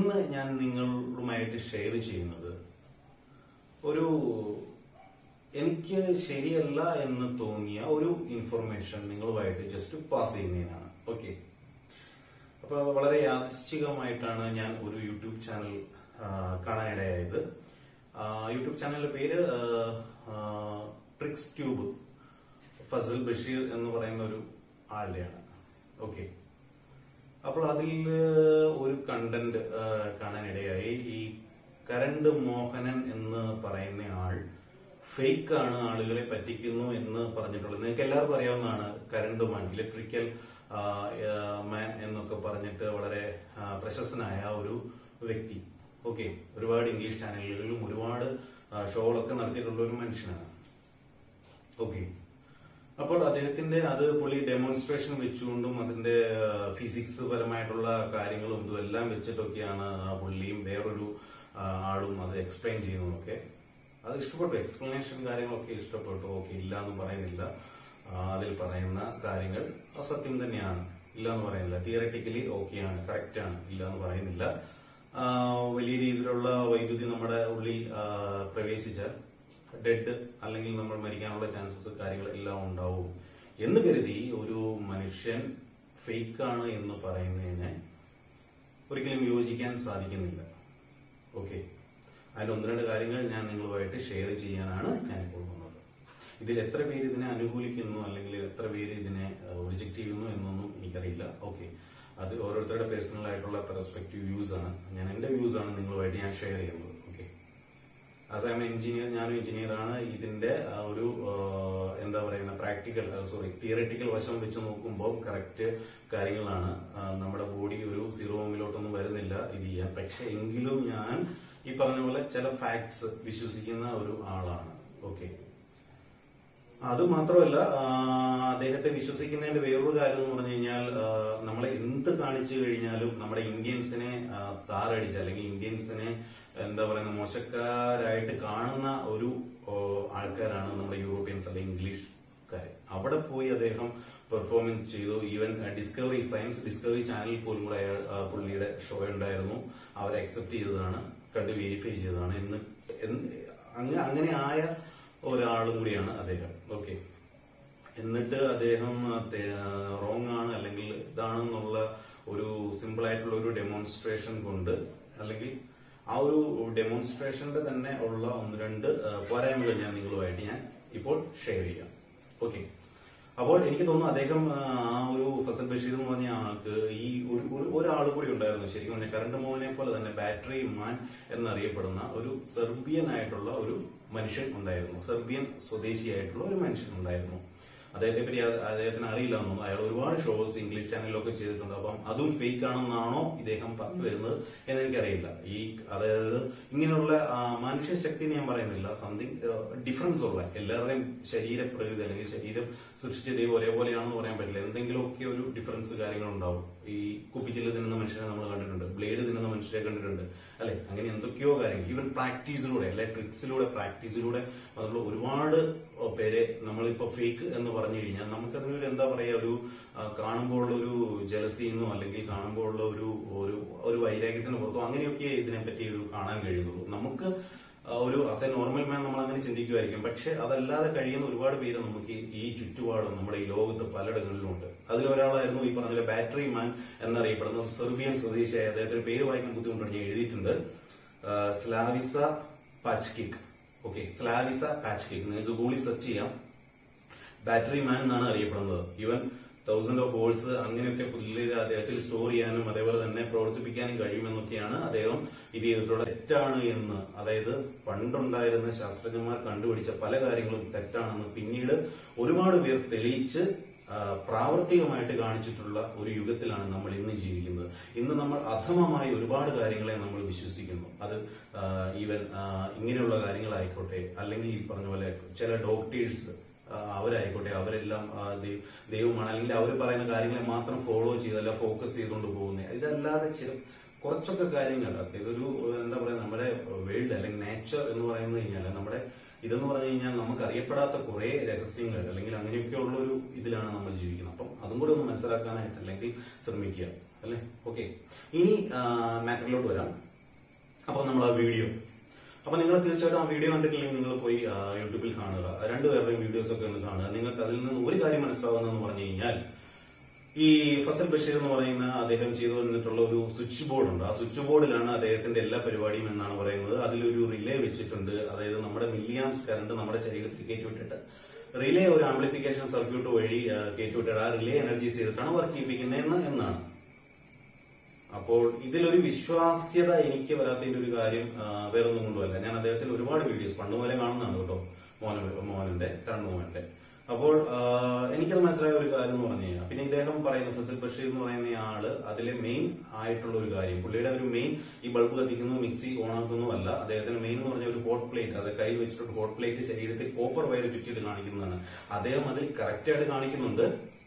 ഇന്ന് ഞാൻ നിങ്ങളുമായിട്ട് ഷെയർ ചെയ്യുന്നത് ഒരു എനിക്ക് ശരിയല്ല എന്ന് തോന്നിയ ഒരു ഇൻഫർമേഷൻ നിങ്ങളുമായിട്ട് ജസ്റ്റ് പാസ് ചെയ്യുന്നതിനാണ് ഓക്കെ അപ്പൊ വളരെ യാദൃശ്ചികമായിട്ടാണ് ഞാൻ ഒരു യൂട്യൂബ് ചാനൽ ആ, കാണാനിടയായത് ആ, യൂട്യൂബ് ചാനലിന്റെ പേര് ട്രിക്സ് ട്യൂബ് ഫസൽ ബഷീർ എന്ന് പറയുന്ന ഒരു ആളുടെയാണ് ഓക്കെ അപ്പോൾ അതിൽ ഒരു കണ്ടന്റ് കാണാനിടയായി ഈ കരണ്ട് മോഹനൻ എന്ന് പറയുന്ന ആൾ ഫേക്ക് ആണ് ആളുകളെ പറ്റിക്കുന്നു എന്ന് പറഞ്ഞിട്ടുള്ളത് നിങ്ങൾക്ക് എല്ലാവർക്കും അറിയാവുന്നതാണ് കരണ്ട് മാൻ ഇലക്ട്രിക്കൽ മാൻ എന്നൊക്കെ പറഞ്ഞിട്ട് വളരെ ആ, പ്രശസ്തനായ ഒരു വ്യക്തി ഓക്കെ ഒരുപാട് ഇംഗ്ലീഷ് ചാനലുകളിലും ഒരുപാട് ആ, ഷോകളൊക്കെ നടത്തിയിട്ടുള്ള ഒരു മനുഷ്യനാണ് ഓക്കെ അപ്പോൾ അദ്ദേഹത്തിന്റെ അത് പുള്ളി ഡെമോൺസ്ട്രേഷൻ വെച്ചുകൊണ്ടും അതിന്റെ ഫിസിക്സ് പരമായിട്ടുള്ള കാര്യങ്ങളും ഇതും എല്ലാം വെച്ചിട്ടൊക്കെയാണ് ആ പുള്ളിയും വേറൊരു ആ, ആളും അത് എക്സ്പ്ലെയിൻ ചെയ്യുന്നതൊക്കെ അത് ഇഷ്ടപ്പെട്ടു എക്സ്പ്ലനേഷൻ കാര്യങ്ങളൊക്കെ ഇഷ്ടപ്പെട്ടു ഓക്കെ ഇല്ല എന്ന് പറയുന്നില്ല ആ, അതിൽ പറയുന്ന കാര്യങ്ങൾ സത്യം തന്നെയാണ് ഇല്ല എന്ന് പറയുന്നില്ല തിയററ്റിക്കലി ഓക്കെയാണ് കറക്റ്റ് ആണ് ഇല്ല എന്ന് പറയുന്നില്ല ആ, വലിയ രീതിയിലുള്ള വൈദ്യുതി നമ്മുടെ ഉള്ളിൽ ആ, പ്രവേശിച്ചാൽ ഡെഡ് അല്ലെങ്കിൽ നമ്മൾ മരിക്കാനുള്ള ചാൻസസ് കാര്യങ്ങൾ എല്ലാം ഉണ്ടാവും എന്ന് കരുതി ഒരു മനുഷ്യൻ ഫേക്ക് ആണ് എന്ന് പറയുന്നതിനെ ഒരിക്കലും യോജിക്കാൻ സാധിക്കുന്നില്ല ഓക്കെ അതിൽ ഒന്ന് രണ്ട് കാര്യങ്ങൾ ഞാൻ നിങ്ങളുമായിട്ട് ഷെയർ ചെയ്യാനാണ് ഞാനിപ്പോൾ വന്നത് ഇതിൽ എത്ര പേര് ഇതിനെ അനുകൂലിക്കുന്നു അല്ലെങ്കിൽ എത്ര പേര് ഇതിനെ റിജക്ട് ചെയ്യുന്നു എന്നൊന്നും എനിക്കറിയില്ല ഓക്കെ അത് ഓരോരുത്തരുടെ പേഴ്സണൽ ആയിട്ടുള്ള പെർസ്പെക്റ്റീവ് വ്യൂസ് ആണ് ഞാൻ എന്റെ വ്യൂസ് ആണ് നിങ്ങളുമായിട്ട് ഞാൻ ഷെയർ ചെയ്യുന്നത് okay as I am engineer ഞാനും എഞ്ചിനീയർ ആണ് ഇതിന്റെ ആ, ഒരു ആ, എന്താ പറയുന്ന പ്രാക്ടിക്കൽ സോറി തിയററ്റിക്കൽ വശം വെച്ച് നോക്കുമ്പോൾ കറക്റ്റ് കാര്യങ്ങളാണ് ആ, നമ്മുടെ ബോഡി ഒരു സീറോ ഹോമിലോട്ടൊന്നും വരുന്നില്ല ഇത് ചെയ്യാൻ പക്ഷെ എങ്കിലും ഞാൻ ഈ പറഞ്ഞ പോലെ ചില ഫാക്ട്സ് വിശ്വസിക്കുന്ന ഒരു ആളാണ് ഓക്കെ അത് മാത്രമല്ല ആ, അദ്ദേഹത്തെ വിശ്വസിക്കുന്നതിന്റെ വേറൊരു കാര്യം എന്ന് പറഞ്ഞു കഴിഞ്ഞാൽ ആ, നമ്മളെ എന്ത് കാണിച്ചു കഴിഞ്ഞാലും നമ്മുടെ ഇന്ത്യൻസിനെ ആ, താറടിച്ച് അല്ലെങ്കിൽ ഇന്ത്യൻസിനെ എന്താ പറയുന്ന മോശക്കാരായിട്ട് കാണുന്ന ഒരു ഓ, ആൾക്കാരാണ് നമ്മുടെ യൂറോപ്യൻസ് അല്ലെങ്കിൽ ഇംഗ്ലീഷ്കാർ അവിടെ പോയി അദ്ദേഹം പെർഫോമൻസ് ചെയ്തു ഈവൻ ഡിസ്കവറി സയൻസ് ഡിസ്കവറി ചാനലിൽ പോലും കൂടെ അയാൾ ആ, പുള്ളിയുടെ ഷോ ഉണ്ടായിരുന്നു അവരെ അക്സെപ്റ്റ് ചെയ്തതാണ് കണ്ട് വെരിഫൈ ചെയ്തതാണ് എന്ന് എന്ന് അങ്ങ- അങ്ങനെ ആയ ഒരാളും കൂടിയാണ് അദ്ദേഹം ഓക്കെ എന്നിട്ട് അദ്ദേഹം റോങ് ആണ് അല്ലെങ്കിൽ ഇതാണെന്നുള്ള ഒരു സിമ്പിൾ ആയിട്ടുള്ള ഒരു ഡെമോൺസ്ട്രേഷൻ കൊണ്ട് അല്ലെങ്കിൽ ആ ഒരു ഡെമോൺസ്ട്രേഷന്റെ തന്നെ ഉള്ള ഒന്ന് രണ്ട് ആ, പോരായ്മകൾ ഞാൻ നിങ്ങളുമായിട്ട് ഞാൻ ഇപ്പോൾ ഷെയർ ചെയ്യാം ഓക്കെ അപ്പോൾ എനിക്ക് തോന്നുന്നു അദ്ദേഹം ആ, ആ ഒരു ഫസൽ ബഷീർ എന്ന് പറഞ്ഞ ആൾക്ക് ഈ ഒരു ഒരു- ഒരാൾ കൂടി ഉണ്ടായിരുന്നു ശരിക്കും പറഞ്ഞാൽ കറണ്ട് മോഹനെ പോലെ തന്നെ ബാറ്ററി മാൻ എന്നറിയപ്പെടുന്ന ഒരു സെർബിയൻ ആയിട്ടുള്ള ഒരു മനുഷ്യൻ ഉണ്ടായിരുന്നു സെർബിയൻ സ്വദേശിയായിട്ടുള്ള ഒരു മനുഷ്യൻ ഉണ്ടായിരുന്നു അദ്ദേഹത്തെ പറ്റി അത് അദ്ദേഹത്തിന് അറിയില്ല എന്നൊന്നും അയാൾ ഒരുപാട് ഷോസ് ഇംഗ്ലീഷ് ചാനലിലൊക്കെ ചെയ്തിട്ടുണ്ട് അപ്പം അതും ഫേക്ക് ആണെന്നാണോ ഇദ്ദേഹം പറഞ്ഞു വരുന്നത് എന്ന് എനിക്കറിയില്ല ഈ അതായത് ഇങ്ങനെയുള്ള ആ, മനുഷ്യ ശക്തി ഞാൻ പറയുന്നില്ല സംതിങ് ഡിഫറൻസ് ഉള്ള എല്ലാവരുടെയും ശരീര പ്രകൃതി അല്ലെങ്കിൽ ശരീരം സൃഷ്ടിച്ച ദൈവം ഒരേപോലെയാണെന്ന് പറയാൻ പറ്റില്ല എന്തെങ്കിലുമൊക്കെ ഒരു ഡിഫറൻസ് കാര്യങ്ങൾ ഉണ്ടാവും ഈ കുപ്പിച്ചില് തിന്നുന്ന മനുഷ്യനെ നമ്മൾ കണ്ടിട്ടുണ്ട് ബ്ലേഡ് തിന്നുന്ന മനുഷ്യരെ കണ്ടിട്ടുണ്ട് അല്ലെ അങ്ങനെ എന്തൊക്കെയോ കാര്യങ്ങൾ ഈവൻ പ്രാക്ടീസിലൂടെ അല്ലെ ട്രിക്സിലൂടെ പ്രാക്ടീസിലൂടെ അതുള്ള ഒരുപാട് പേരെ നമ്മളിപ്പോ ഫേക്ക് എന്ന് പറഞ്ഞു കഴിഞ്ഞാൽ നമുക്കതിനൊരു എന്താ പറയാ ഒരു ആ, കാണുമ്പോൾ ഉള്ള ഒരു ജലസിന്നോ അല്ലെങ്കിൽ കാണുമ്പോൾ ഉള്ള ഒരു ഒരു ഒരു വൈരാഗ്യത്തിന് പുറത്തോ അങ്ങനെയൊക്കെ ഇതിനെപ്പറ്റി ഒരു കാണാൻ കഴിയുന്നുള്ളൂ നമുക്ക് ആ, ഒരു അസ് എ നോർമൽ മാൻ നമ്മൾ അങ്ങനെ ചിന്തിക്കുമായിരിക്കും പക്ഷെ അതല്ലാതെ കഴിയുന്ന ഒരുപാട് പേര് നമുക്ക് ഈ- ഈ ചുറ്റുപാടും നമ്മുടെ ഈ ലോകത്ത് പലയിടങ്ങളിലും ഉണ്ട് അതിലൊരാളായിരുന്നു ഈ പറഞ്ഞ ബാറ്ററി മാൻ എന്നറിയപ്പെടുന്ന ഒരു സെർബിയൻ സ്വദേശിയായ അദ്ദേഹത്തിന്റെ പേര് വായിക്കാൻ ബുദ്ധിമുട്ടുണ്ട് ഞാൻ എഴുതിയിട്ടുണ്ട് ആ, Slavisa Pachkik okay Slavisa Pachkik നിങ്ങൾക്ക് ഗൂഗിളിൽ സെർച്ച് ചെയ്യാം ബാറ്ററി മാൻ എന്നാണ് അറിയപ്പെടുന്നത് ഈവൻ തൗസൻഡ് ഓഫ് വോൾട്സ് അങ്ങനെയൊക്കെ പുള്ളി അദ്ദേഹത്തിൽ സ്റ്റോർ ചെയ്യാനും അതേപോലെ തന്നെ പ്രവർത്തിപ്പിക്കാനും കഴിയുമെന്നൊക്കെയാണ് അദ്ദേഹം ഇത് ചെയ്തിട്ടുള്ള തെറ്റാണ് എന്ന് അതായത് പണ്ടുണ്ടായിരുന്ന ശാസ്ത്രജ്ഞന്മാർ കണ്ടുപിടിച്ച പല കാര്യങ്ങളും തെറ്റാണെന്ന് പിന്നീട് ഒരുപാട് പേർ തെളിയിച്ച് ആ, പ്രാവർത്തികമായിട്ട് കാണിച്ചിട്ടുള്ള ഒരു യുഗത്തിലാണ് നമ്മൾ ഇന്ന് ജീവിക്കുന്നത് ഇന്ന് നമ്മൾ അധമമായി ഒരുപാട് കാര്യങ്ങളെ നമ്മൾ വിശ്വസിക്കുന്നു അത് ഈവൻ ഇങ്ങനെയുള്ള കാര്യങ്ങളായിക്കോട്ടെ അല്ലെങ്കിൽ ഈ പറഞ്ഞ പോലെ ചില ഡോക്ടേഴ്സ് ആ, അവരായിക്കോട്ടെ അവരെല്ലാം ആ, ദൈ- ദൈവമാണ് അല്ലെങ്കിൽ അവർ പറയുന്ന കാര്യങ്ങളെ മാത്രം ഫോളോ ചെയ്തല്ല ഫോക്കസ് ചെയ്തുകൊണ്ട് പോകുന്നത് ഇതല്ലാതെ ചില കുറച്ചൊക്കെ കാര്യങ്ങൾ ഇതൊരു എന്താ പറയുക നമ്മുടെ വേൾഡ് അല്ലെങ്കിൽ നേച്ചർ എന്ന് പറയുന്നത് കഴിഞ്ഞാൽ നമ്മുടെ ഇതെന്ന് പറഞ്ഞു കഴിഞ്ഞാൽ നമുക്ക് അറിയപ്പെടാത്ത കുറെ രഹസ്യങ്ങൾ അല്ലെങ്കിൽ അങ്ങനെയൊക്കെ ഉള്ള ഒരു ഇതിലാണ് നമ്മൾ ജീവിക്കുന്നത് അപ്പം അതും കൂടെ ഒന്ന് മനസ്സിലാക്കാനായിട്ട് അല്ലെങ്കിൽ ശ്രമിക്കുക അല്ലേ ഓക്കെ ഇനി മാറ്ററിലോട്ട് വരാം അപ്പൊ നമ്മൾ ആ വീഡിയോ അപ്പൊ നിങ്ങൾ തീർച്ചയായിട്ടും ആ വീഡിയോ കണ്ടിട്ടില്ലെങ്കിൽ നിങ്ങൾ പോയി ആ, യൂട്യൂബിൽ കാണുക രണ്ടുപേരുടെയും വീഡിയോസ് ഒക്കെ ഒന്ന് കാണുക നിങ്ങൾക്ക് അതിൽ നിന്ന് ഒരു കാര്യം മനസ്സിലാവുന്നതെന്ന് പറഞ്ഞു കഴിഞ്ഞാൽ ഈ ഫസൽ ബഷീർ എന്ന് പറയുന്ന അദ്ദേഹം ചെയ്തു വന്നിട്ടുള്ള ഒരു സ്വിച്ച് ബോർഡ് ഉണ്ട് ആ സ്വിച്ച് ബോർഡിലാണ് അദ്ദേഹത്തിന്റെ എല്ലാ പരിപാടിയും എന്നാണ് പറയുന്നത് അതിലൊരു റിലേ വെച്ചിട്ടുണ്ട് അതായത് നമ്മുടെ മില്ലിയാംസ് കറണ്ട് നമ്മുടെ ശരീരത്തിൽ കയറ്റിവിട്ടിട്ട് റിലേ ഒരു ആംപ്ലിഫിക്കേഷൻ സർക്യൂട്ട് വഴി ആ, കയറ്റിവിട്ടിട്ട് ആ റിലേ എനർജീസ് ചെയ്തിട്ടാണ് വർക്ക് ചെയ്യിപ്പിക്കുന്നത് എന്ന് എന്നാണ് അപ്പോൾ ഇതിലൊരു വിശ്വാസ്യത എനിക്ക് വരാത്തതിന്റെ ഒരു കാര്യം ആ, വേറൊന്നും കൊണ്ടുമല്ല ഞാൻ അദ്ദേഹത്തിന്റെ ഒരുപാട് വീഡിയോസ് പണ്ട് മുതലേ കാണുന്നതാണ് കേട്ടോ മോന മോഹനന്റെ കരണ്ട് മോഹന്റെ അപ്പോൾ ആ, എനിക്കത് മനസ്സിലായ ഒരു കാര്യം എന്ന് പറഞ്ഞു കഴിഞ്ഞാൽ പിന്നെ ഇദ്ദേഹം പറയുന്ന ഫസൽ ബഷീർ എന്ന് പറയുന്ന ആള് അതിലെ മെയിൻ ആയിട്ടുള്ള ഒരു കാര്യം പുള്ളിയുടെ ഒരു മെയിൻ ഈ ബൾബ് കത്തിക്കുന്നു മിക്സി ഓണാക്കുന്നു അല്ല അദ്ദേഹത്തിന് മെയിൻ എന്ന് പറഞ്ഞ ഒരു ഹോട്ട് പ്ലേറ്റ് അത് കയ്യിൽ വെച്ചിട്ട് ഹോട്ട് പ്ലേറ്റ് ശരീരത്തിൽ കോപ്പർ വയർ ചുറ്റിയിട്ട് കാണിക്കുന്നതാണ് അദ്ദേഹം അതിൽ കറക്റ്റ് ആയിട്ട് കാണിക്കുന്നുണ്ട്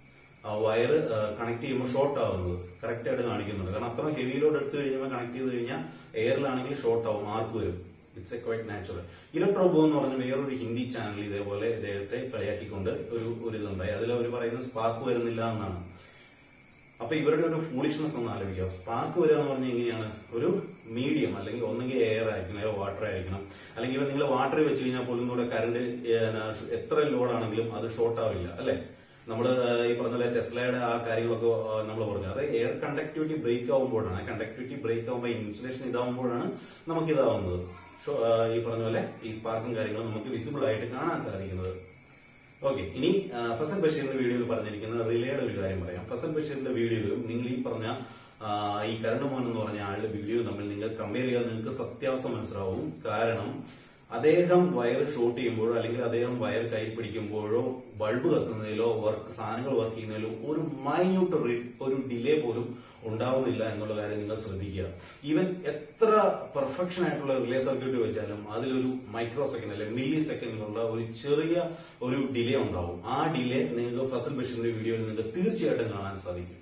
വയർ കണക്ട് ചെയ്യുമ്പോൾ ഷോർട്ട് ആവുന്നത് കറക്റ്റ് ആയിട്ട് കാണിക്കുന്നുണ്ട് കാരണം അത്ര ഹെവി ലോഡ് എടുത്തു കഴിയുമ്പോൾ കണക്ട് ചെയ്ത് കഴിഞ്ഞാൽ എയറിലാണെങ്കിൽ ഷോർട്ട് ആവും മാർക്ക് വരും ഇറ്റ്സ് എ ക്വൈറ്റ് നാച്ചുറൽ ഇലക്ട്രോബോ എന്ന് പറഞ്ഞ വേറൊരു ഹിന്ദി ചാനൽ ഇതേപോലെ ഇദ്ദേഹത്തെ കളിയാക്കിക്കൊണ്ട് ഒരു ഒരു ഇതുണ്ടായി അതിൽ അവർ പറയുന്നത് സ്പാർക്ക് വരുന്നില്ല എന്നാണ് അപ്പൊ ഇവരുടെ ഒരു ഫൂളിഷ്നെസ് ഒന്ന് ആലോചിക്കുക സ്പാർക്ക് വരിക എന്ന് പറഞ്ഞാൽ എങ്ങനെയാണ് ഒരു മീഡിയം അല്ലെങ്കിൽ ഒന്നെങ്കിൽ എയർ ആയിരിക്കണം അല്ലെങ്കിൽ വാട്ടർ ആയിരിക്കണം അല്ലെങ്കിൽ ഇവ നിങ്ങൾ വാട്ടർ വെച്ച് കഴിഞ്ഞാൽ പോലും കൂടെ കറണ്ട് എത്ര ലോഡാണെങ്കിലും അത് ഷോർട്ട് ആവില്ല അല്ലെ നമ്മൾ ഈ പറഞ്ഞ പോലെ ടെസ്ലയുടെ ആ കാര്യങ്ങളൊക്കെ നമ്മൾ പറഞ്ഞു അത് എയർ കണ്ടക്ടിവിറ്റി ബ്രേക്ക് ആവുമ്പോഴാണ് കണ്ടക്ടിവിറ്റി ബ്രേക്ക് ആവുമ്പോൾ ഇൻസുലേഷൻ ഇതാവുമ്പോഴാണ് നമുക്ക് ഇതാവുന്നത് ഷോ- ആ, ഈ പറഞ്ഞ പോലെ ഈ സ്പാർക്കും കാര്യങ്ങളും നമുക്ക് വിസിബിൾ ആയിട്ട് കാണാൻ സാധിക്കുന്നത് ഓക്കെ ഇനി ആ, ഫസൽ ബഷീറിന്റെ വീഡിയോയിൽ പറഞ്ഞിരിക്കുന്ന റിലേയുടെ ഒരു കാര്യം പറയാം ഫസൽ ബഷീറിന്റെ വീഡിയോയും നിങ്ങൾ ഈ പറഞ്ഞ ആ, ഈ കരണ്ട് മോഹൻ എന്ന് പറഞ്ഞ ആളുടെ വീഡിയോ തമ്മിൽ നിങ്ങൾ കമ്പയർ ചെയ്താൽ നിങ്ങൾക്ക് സത്യാവസ്ഥ മനസ്സിലാവും കാരണം അദ്ദേഹം വയർ ഷോട്ട് ചെയ്യുമ്പോഴോ അല്ലെങ്കിൽ അദ്ദേഹം വയർ കയ്യിൽ പിടിക്കുമ്പോഴോ ബൾബ് കത്തുന്നതിലോ വർക്ക് സാധനങ്ങൾ വർക്ക് ചെയ്യുന്നതിലോ ഒരു മൈന്യൂട്ട് ഒരു ഡിലേ പോലും ഉണ്ടാവുന്നില്ല എന്നുള്ള കാര്യം നിങ്ങൾ ശ്രദ്ധിക്കുക ഈവൻ എത്ര പെർഫെക്ഷൻ ആയിട്ടുള്ള റിലേ സർക്യൂട്ട് വെച്ചാലും അതിലൊരു മൈക്രോ സെക്കൻഡ് അല്ലെങ്കിൽ മില്ലി സെക്കൻഡിലുള്ള ഒരു ചെറിയ ഒരു ഡിലേ ഉണ്ടാവും ആ ഡിലേ നിങ്ങൾക്ക് ഫസൽ ബഷീറിന്റെ വീഡിയോയിൽ നിങ്ങൾക്ക് തീർച്ചയായിട്ടും കാണാൻ സാധിക്കും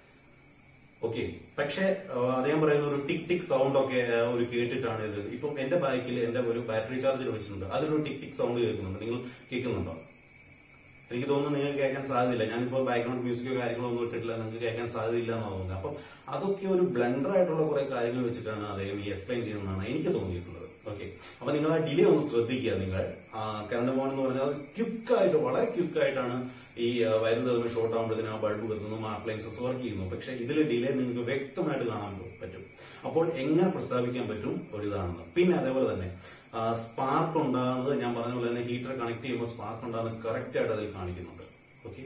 ഓക്കെ പക്ഷെ അദ്ദേഹം പറയുന്ന ഒരു ടിക് ടിക് സൗണ്ട് ഒക്കെ ആ, ഒരു കേട്ടിട്ടാണ് ഇത് ഇപ്പം എന്റെ ബൈക്കിൽ എന്റെ ഒരു ബാറ്ററി ചാർജർ വെച്ചിട്ടുണ്ട് അതിലൊരു ടിക് ടിക് സൗണ്ട് കേൾക്കുന്നുണ്ട് നിങ്ങൾ കേൾക്കുന്നുണ്ടോ എനിക്ക് തോന്നുന്നു നിങ്ങൾക്ക് കേൾക്കാൻ സാധ്യതയില്ല ഞാനിപ്പോൾ ബാക്ക്ഗ്രൗണ്ട് മ്യൂസിക്കോ കാര്യങ്ങളോ ഒന്നും ഇട്ടിട്ടില്ല നിങ്ങൾക്ക് കേൾക്കാൻ സാധ്യതയില്ല എന്ന് തോന്നുന്നത് അപ്പം അതൊക്കെ ഒരു ബ്ലണ്ടർ ആയിട്ടുള്ള കുറെ കാര്യങ്ങൾ വെച്ചിട്ടാണ് അദ്ദേഹം ഈ എക്സ്പ്ലെയിൻ ചെയ്യുന്നതാണ് എനിക്ക് തോന്നിയിട്ടുള്ളത് ഓക്കെ അപ്പൊ നിങ്ങൾ ആ ഡിലേ ഒന്ന് ശ്രദ്ധിക്കുക നിങ്ങൾ കറണ്ട് മോൺ എന്ന് പറഞ്ഞാൽ ക്വിക്കായിട്ട് വളരെ ക്വിക്കായിട്ടാണ് ഈ വയറിൽ നിന്ന് ഷോർട്ട് ആകുമ്പോഴത്തേനും ആ ബൾബ് കത്തുന്നു ആ അപ്ലയൻസസ് വർക്ക് ചെയ്യുന്നു പക്ഷെ ഇതിൽ ഡിലേ നിങ്ങൾക്ക് വ്യക്തമായിട്ട് കാണാൻ പറ്റും അപ്പോൾ എങ്ങനെ പ്രസ്താവിക്കാൻ പറ്റും ഒരു ഇതാണെന്ന് പിന്നെ അതേപോലെ തന്നെ സ്പാർക്ക് ഉണ്ടാകുന്നത് ഞാൻ പറഞ്ഞ പോലെ തന്നെ ഹീറ്റർ കണക്ട് ചെയ്യുമ്പോൾ സ്പാർക്ക് ഉണ്ടാകുന്നത് കറക്റ്റ് ആയിട്ട് അതിൽ കാണിക്കുന്നുണ്ട് ഓക്കെ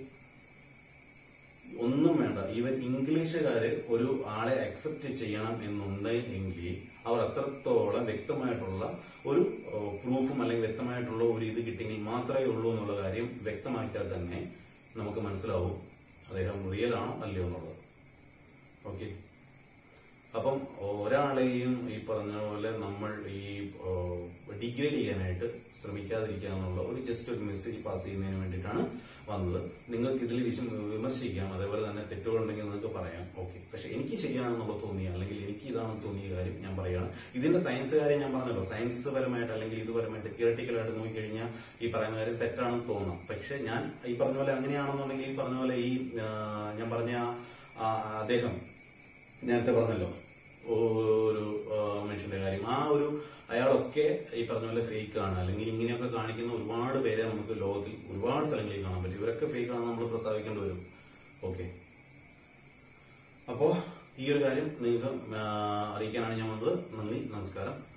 ഒന്നും വേണ്ട ഈവൻ ഇംഗ്ലീഷുകാര് ഒരു ആളെ അക്സെപ്റ്റ് ചെയ്യണം എന്നുണ്ടെങ്കിൽ അവർ അത്രത്തോളം വ്യക്തമായിട്ടുള്ള ഒരു പ്രൂഫും അല്ലെങ്കിൽ വ്യക്തമായിട്ടുള്ള ഒരു ഇത് കിട്ടിയെങ്കിൽ മാത്രമേ ഉള്ളൂ എന്നുള്ള കാര്യം വ്യക്തമാക്കിയാൽ തന്നെ നമുക്ക് മനസ്സിലാവും അദ്ദേഹം റിയൽ ആണോ അല്ലയോ എന്നുള്ളത് ഓക്കെ അപ്പം ഒരാളെയും ഈ പറഞ്ഞ പോലെ നമ്മൾ ഈ ഡിഗ്രേഡ് ചെയ്യാനായിട്ട് ശ്രമിക്കാതിരിക്കുക എന്നുള്ള ഒരു ജസ്റ്റ് ഒരു മെസ്സേജ് പാസ് ചെയ്യുന്നതിന് വേണ്ടിയിട്ടാണ് വന്നത് നിങ്ങൾക്ക് ഇതിൽ വിശം വിമർശിക്കാം അതേപോലെ തന്നെ തെറ്റുകളുണ്ടെങ്കിൽ നിങ്ങൾക്ക് പറയാം ഓക്കെ പക്ഷെ എനിക്ക് ശരിയാണെന്നുള്ള തോന്നിയ അല്ലെങ്കിൽ എനിക്ക് ഇതാണെന്ന് തോന്നിയ കാര്യം ഞാൻ പറയുകയാണ് ഇതിന്റെ സയൻസ് കാര്യം ഞാൻ പറഞ്ഞല്ലോ സയൻസ് പരമായിട്ട് അല്ലെങ്കിൽ ഇത് പരമായിട്ട് തിയറട്ടിക്കലായിട്ട് നോക്കിക്കഴിഞ്ഞാൽ ഈ പറയുന്ന കാര്യം തെറ്റാണെന്ന് തോന്നാം പക്ഷെ ഞാൻ ഈ പറഞ്ഞ പോലെ അങ്ങനെയാണെന്നുണ്ടെങ്കിൽ ഈ പറഞ്ഞ പോലെ ഈ ആ, ഞാൻ പറഞ്ഞ ആ, അദ്ദേഹം നേരത്തെ പറഞ്ഞല്ലോ ഒരു ആ, മനുഷ്യന്റെ കാര്യം ആ ഒരു അയാളൊക്കെ ഈ പറഞ്ഞ പോലെ ഫേക്ക് ആണ് അല്ലെങ്കിൽ ഇങ്ങനെയൊക്കെ കാണിക്കുന്ന ഒരുപാട് പേരെ നമുക്ക് ലോകത്തിൽ ഒരുപാട് സ്ഥലങ്ങളിൽ കാണാൻ പറ്റും ഇവരൊക്കെ ഫേക്ക് ആണെന്ന് നമ്മൾ പ്രസ്താവിക്കേണ്ടി വരും ഓക്കെ അപ്പോ ഈ ഒരു കാര്യം നിങ്ങൾക്ക് ആ, അറിയിക്കാനാണ് ഞാൻ വന്നത് നന്ദി നമസ്കാരം